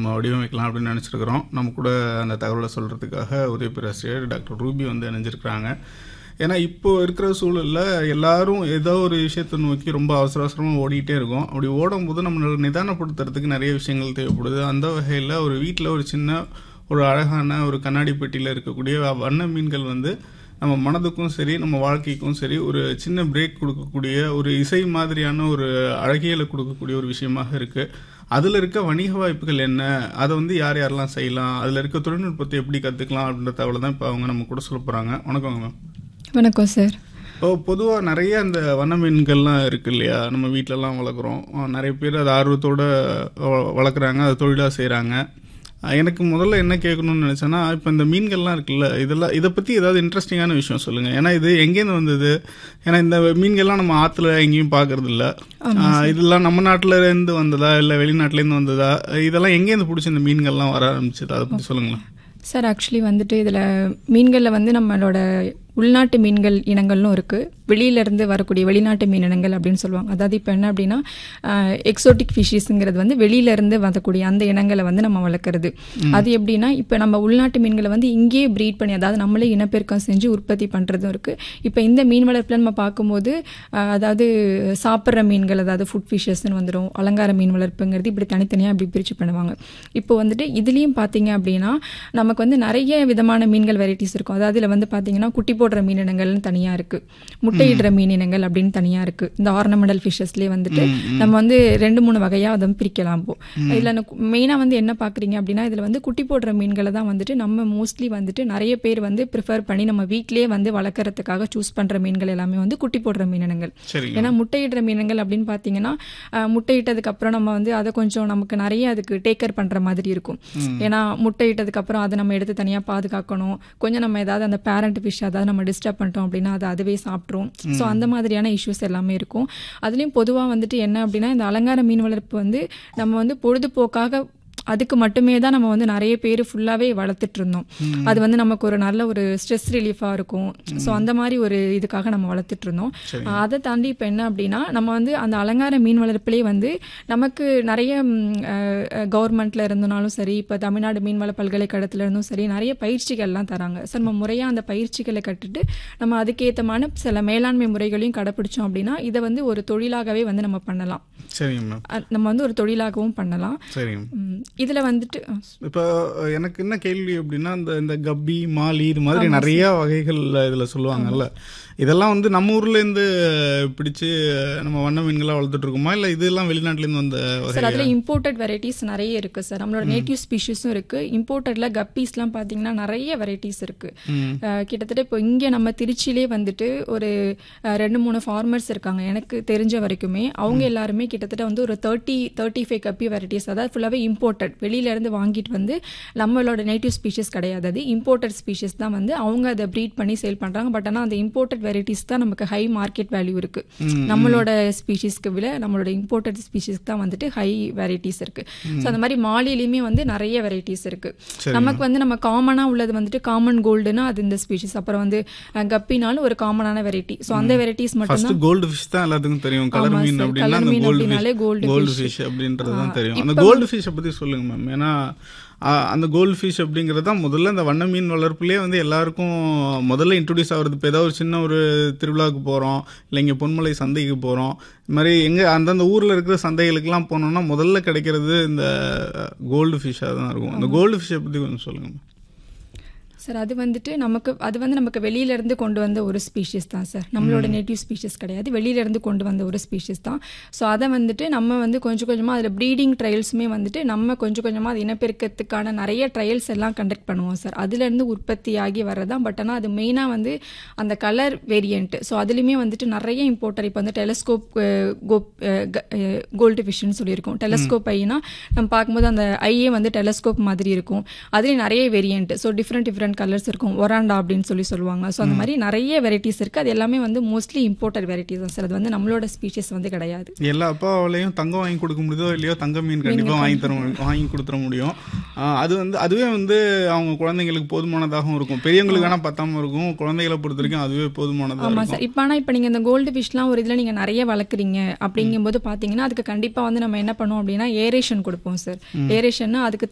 நம்ம வடிவமைக்கலாம் அப்படின்னு நினச்சிருக்கிறோம் நம்ம கூட அந்த தகவலை சொல்கிறதுக்காக உதவி பேராசிரியர் டாக்டர் ரூபி வந்து இணைஞ்சிருக்கிறாங்க ஏன்னா இப்போ இருக்கிற சூழலில் எல்லாரும் ஏதோ ஒரு விஷயத்தை நோக்கி ரொம்ப அவசர அவசரமாக ஓடிக்கிட்டே இருக்கோம் அப்படி ஓடும்போது நம்மளோட நிதானப்படுத்துறதுக்கு நிறைய விஷயங்கள் தேவைப்படுது அந்த வகையில் ஒரு வீட்டில் ஒரு சின்ன ஒரு அழகான ஒரு கண்ணாடி பெட்டியில் இருக்கக்கூடிய வண்ண மீன்கள் வந்து நம்ம மனதுக்கும் சரி நம்ம வாழ்க்கைக்கும் சரி ஒரு சின்ன பிரேக் கொடுக்கக்கூடிய ஒரு இசை மாதிரியான ஒரு அழகியலை கொடுக்கக்கூடிய ஒரு விஷயமாக இருக்கு அதில் இருக்க வணிக வாய்ப்புகள் என்ன அதை வந்து யார் யாரெல்லாம் செய்யலாம் அதில் இருக்க தொழில்நுட்பத்தை எப்படி கற்றுக்கலாம் அப்படின்ற தகவலை தான் இப்போ அவங்க நம்ம கூட சொல்ல போகிறாங்க வணக்கங்க மேம் வணக்கம் சார் இப்போ பொதுவாக நிறைய அந்த வண்ண மீன்கள்லாம் இருக்கு இல்லையா நம்ம வீட்டிலலாம் வளர்க்குறோம் நிறைய பேர் அதை ஆர்வத்தோடு வளர்க்குறாங்க அதை தொழிலாக செய்கிறாங்க எனக்கு முதல்ல என்ன கேட்கணும்னு நினச்சேன்னா இப்போ இந்த மீன்கள்லாம் இருக்குல்ல இதெல்லாம் இதை பற்றி ஏதாவது இன்ட்ரெஸ்டிங்கான விஷயம் சொல்லுங்கள் ஏன்னா இது எங்கேருந்து வந்தது ஏன்னா இந்த மீன்கள்லாம் நம்ம ஆற்றுல எங்கேயும் பார்க்கறது இல்ல இதெல்லாம் நம்ம நாட்டில இருந்து வந்ததா இல்லை வெளிநாட்டிலேருந்து வந்ததா இதெல்லாம் எங்கேருந்து பிடிச்ச இந்த மீன்கள்லாம் வர ஆரம்பிச்சது அதை பற்றி சொல்லுங்களேன் சார் ஆக்சுவலி வந்துட்டு இதில் மீன்களில் வந்து நம்மளோட உள்நாட்டு மீன்கள் இனங்களும் இருக்குது வெளியிலேருந்து வரக்கூடிய வெளிநாட்டு மீன் இனங்கள் அப்படின்னு சொல்லுவாங்க அதாவது இப்போ என்ன அப்படின்னா எக்ஸோட்டிக் ஃபிஷிஸுங்கிறது வந்து வெளியிலேருந்து வரக்கூடிய அந்த இனங்களை வந்து நம்ம வளர்க்குறது அது எப்படின்னா இப்போ நம்ம உள்நாட்டு மீன்களை வந்து இங்கேயே ப்ரீட் பண்ணி அதாவது நம்மளே இனப்பெருக்கம் செஞ்சு உற்பத்தி பண்ணுறதும் இருக்குது இப்போ இந்த மீன் வளர்ப்பில் நம்ம பார்க்கும்போது அதாவது சாப்பிட்ற மீன்கள் அதாவது ஃபுட் ஃபிஷஸ்ன்னு வந்துடும் அலங்கார மீன் வளர்ப்புங்கிறது இப்படி தனித்தனியாக இப்படி பிரித்து பண்ணுவாங்க இப்போ வந்துட்டு இதுலேயும் பார்த்தீங்க அப்படின்னா நமக்கு வந்து நிறைய விதமான மீன்கள் வெரைட்டிஸ் இருக்கும் அதாவது இதில் வந்து பார்த்தீங்கன்னா குட்டி போடுற மீனினங்கள்னு தனியாக இருக்குது முட்டையிடுற மீனினங்கள் அப்படின்னு தனியாக இருக்குது இந்த ஆர்னமெண்டல் ஃபிஷஸ்லேயே வந்துட்டு நம்ம வந்து ரெண்டு மூணு வகையாக அதை பிரிக்கலாம் போ இதில் மெயினாக வந்து என்ன பார்க்குறீங்க அப்படின்னா இதில் வந்து குட்டி போடுற மீன்களை தான் வந்துட்டு நம்ம மோஸ்ட்லி வந்துட்டு நிறைய பேர் வந்து ப்ரிஃபர் பண்ணி நம்ம வீட்லேயே வந்து வளர்க்குறதுக்காக சூஸ் பண்ணுற மீன்கள் எல்லாமே வந்து குட்டி போடுற மீனினங்கள் ஏன்னா முட்டையிடுற மீனங்கள் அப்படின்னு பார்த்தீங்கன்னா முட்டையிட்டதுக்கு அப்புறம் நம்ம வந்து அதை கொஞ்சம் நமக்கு நிறைய அதுக்கு டேக்கர் பண்ணுற மாதிரி இருக்கும் ஏன்னா முட்டையிட்டதுக்கு அப்புறம் அதை நம்ம எடுத்து தனியாக பாதுகாக்கணும் கொஞ்சம் நம்ம ஏதாவது அந்த பேரண்ட் ஃபிஷ் அதாவது நம்ம டிஸ்டர்ப் பண்ணிட்டோம் அப்படின்னா அது அதுவே சாப்பிட்ரும் ஸோ அந்த மாதிரியான இஷ்யூஸ் எல்லாமே இருக்கும் அதுலேயும் பொதுவாக வந்துட்டு என்ன அப்படின்னா இந்த அலங்கார மீன் வளர்ப்பு வந்து நம்ம வந்து பொழுதுபோக்காக அதுக்கு மட்டுமே தான் நம்ம வந்து நிறைய பேர் ஃபுல்லாகவே வளர்த்துட்டு இருந்தோம் அது வந்து நமக்கு ஒரு நல்ல ஒரு ஸ்ட்ரெஸ் ரிலீஃபாக இருக்கும் ஸோ அந்த மாதிரி ஒரு இதுக்காக நம்ம வளர்த்துட்டு இருந்தோம் அதை தாண்டி இப்போ என்ன அப்படின்னா நம்ம வந்து அந்த அலங்கார மீன் வளர்ப்புலேயே வந்து நமக்கு நிறைய கவர்மெண்ட்ல இருந்தனாலும் சரி இப்போ தமிழ்நாடு மீன்வள பல்கலைக்கழகத்துல இருந்தும் சரி நிறைய பயிற்சிகள்லாம் தராங்க ஸோ நம்ம முறையாக அந்த பயிற்சிகளை கட்டுட்டு நம்ம அதுக்கேற்றமான சில மேலாண்மை முறைகளையும் கடைப்பிடிச்சோம் அப்படின்னா இதை வந்து ஒரு தொழிலாகவே வந்து நம்ம பண்ணலாம் சரிங்க நம்ம வந்து ஒரு தொழிலாகவும் பண்ணலாம் சரிங்க இதுல வந்துட்டு இப்போ எனக்கு என்ன கேள்வி அப்படின்னா இந்த இந்த கப்பி மாலி இது மாதிரி நிறைய வகைகள் இதுல சொல்லுவாங்கல்ல இதெல்லாம் வந்து நம்ம ஊர்ல இருந்து பிடிச்சு நம்ம வண்ண மீன்களாக வளர்த்துட்டு இருக்கோமா இல்ல இதெல்லாம் வெளிநாட்டுல இருந்து வந்த சார் அதுல இம்போர்ட்டட் வெரைட்டிஸ் நிறைய இருக்கு சார் நம்மளோட நேட்டிவ் ஸ்பீஷஸும் இருக்கு இம்போர்ட்டட்ல கப்பீஸ்லாம் பாத்தீங்கன்னா நிறைய வெரைட்டிஸ் இருக்கு கிட்டத்தட்ட இப்போ இங்க நம்ம திருச்சியிலே வந்துட்டு ஒரு ரெண்டு மூணு ஃபார்மர்ஸ் இருக்காங்க எனக்கு தெரிஞ்ச வரைக்குமே அவங்க எல்லாருமே கிட்டத்தட்ட வந்து ஒரு thirty thirty five guppy varieties அதாவது ஃபுல்லாகவே இம்போர்ட்டட் வெளியில இருந்து வாங்கிட்டு வந்து நம்மளோட நேட்டிவ் ஸ்பீஷஸ் கிடையாது அது இம்போர்ட்டட் ஸ்பீஷஸ் தான் வந்து அவங்க அதை ப்ரீட் பண்ணி சேல் பண்றாங்க பட் ஆனால் அந்த இம்போர்ட்டட் வெரைட்டிஸ் தான் நமக்கு ஹை மார்க்கெட் வேல்யூ இருக்கு நம்மளோட ஸ்பீஷிஸ்க்கு விட நம்மளோட இம்போர்ட்டட் ஸ்பீஷிஸ்க்கு தான் வந்துட்டு ஹை வெரைட்டிஸ் இருக்கு ஸோ அந்த மாதிரி மாலிலையுமே வந்து நிறைய வெரைட்டிஸ் இருக்கு நமக்கு வந்து நம்ம காமனா உள்ளது வந்துட்டு காமன் கோல்டுனா அது இந்த ஸ்பீஷிஸ் அப்புறம் வந்து கப்பினாலும் ஒரு காமனான வெரைட்டி ஸோ அந்த வெரைட்டிஸ் மட்டும் தான் கோல்டு ஃபிஷ் தான் எல்லாத்துக்கும் தெரியும் கலர் மீன் அப்படின்னா கோல்டு கோல்டு கோல்டு ஃபிஷ் அப்படின்றது தான் தெரியும் அந்த கோல்டு ஃபிஷ் பத்தி சொல்லுங்க மேம் ஏன்னா அந்த கோல்டு ஃபிஷ் அப்படிங்கிறது தான் முதல்ல இந்த வண்ண மீன் வளர்ப்புலேயே வந்து எல்லாருக்கும் முதல்ல இன்ட்ரடியூஸ் ஆகுறது இப்போ ஏதாவது ஒரு சின்ன ஒரு திருவிழாவுக்கு போகிறோம் இல்லை இங்கே பொன்மலை சந்தைக்கு போகிறோம் இது மாதிரி எங்கே அந்தந்த ஊரில் இருக்கிற சந்தைகளுக்கெல்லாம் போனோம்னா முதல்ல கிடைக்கிறது இந்த கோல்டு ஃபிஷ்ஷாக தான் இருக்கும் அந்த கோல்டு ஃபிஷ்ஷை பற்றி கொஞ்சம் சொல்லுங்கள் சார் அது வந்துட்டு நமக்கு அது வந்து நமக்கு வெளியிலேருந்து கொண்டு வந்த ஒரு ஸ்பீஷிஸ் தான் சார் நம்மளோட நேட்டிவ் ஸ்பீஷிஸ் கிடையாது வெளியிலேருந்து கொண்டு வந்த ஒரு ஸ்பீஷிஸ் தான் ஸோ அதை வந்துட்டு நம்ம வந்து கொஞ்சம் கொஞ்சமாக அதில் ப்ரீடிங் ட்ரையல்ஸுமே வந்துட்டு நம்ம கொஞ்சம் கொஞ்சமாக அது இனப்பெருக்கத்துக்கான நிறைய ட்ரையல்ஸ் எல்லாம் கண்டக்ட் பண்ணுவோம் சார் அதுலேருந்து உற்பத்தி ஆகி வர்றதான் பட் ஆனால் அது மெயினாக வந்து அந்த கலர் வேரியண்ட் ஸோ அதுலேயுமே வந்துட்டு நிறைய இம்போர்ட்டர் இப்போ வந்து டெலஸ்கோப் கோப் கோல்டு ஃபிஷ்னு சொல்லியிருக்கோம் டெலஸ்கோப் ஐனா நம்ம பார்க்கும்போது அந்த ஐயே வந்து டெலஸ்கோப் மாதிரி இருக்கும் அதுலேயும் நிறைய variant so different different colours இருக்கும் ஒராண்டா அப்படின்னு சொல்லி சொல்லுவாங்க ஸோ அந்த மாதிரி நிறைய வெரைட்டிஸ் இருக்கு அது எல்லாமே வந்து மோஸ்ட்லி இம்போர்ட்டட் வெரைட்டிஸ் தான் சார் அது வந்து நம்மளோட ஸ்பீஷஸ் வந்து கிடையாது எல்லா அப்பாவிலையும் தங்கம் வாங்கி கொடுக்க முடியுதோ இல்லையோ தங்க மீன் கண்டிப்பாக வாங்கி தர வாங்கி கொடுத்துட முடியும் அது வந்து அதுவே வந்து அவங்க குழந்தைங்களுக்கு போதுமானதாகவும் இருக்கும் பெரியவங்களுக்கு வேணா பத்தாம இருக்கும் குழந்தைகளை பொறுத்த வரைக்கும் அதுவே போதுமானதாக ஆமா சார் இப்போ ஆனால் இப்போ நீங்கள் இந்த கோல்டு ஃபிஷ்லாம் ஒரு இதில் நீங்கள் நிறைய வளர்க்குறீங்க அப்படிங்கும்போது பார்த்தீங்கன்னா அதுக்கு கண்டிப்பாக வந்து நம்ம என்ன பண்ணுவோம் அப்படின்னா ஏரேஷன் கொடுப்போம் சார் ஏரேஷன்னா அதுக்கு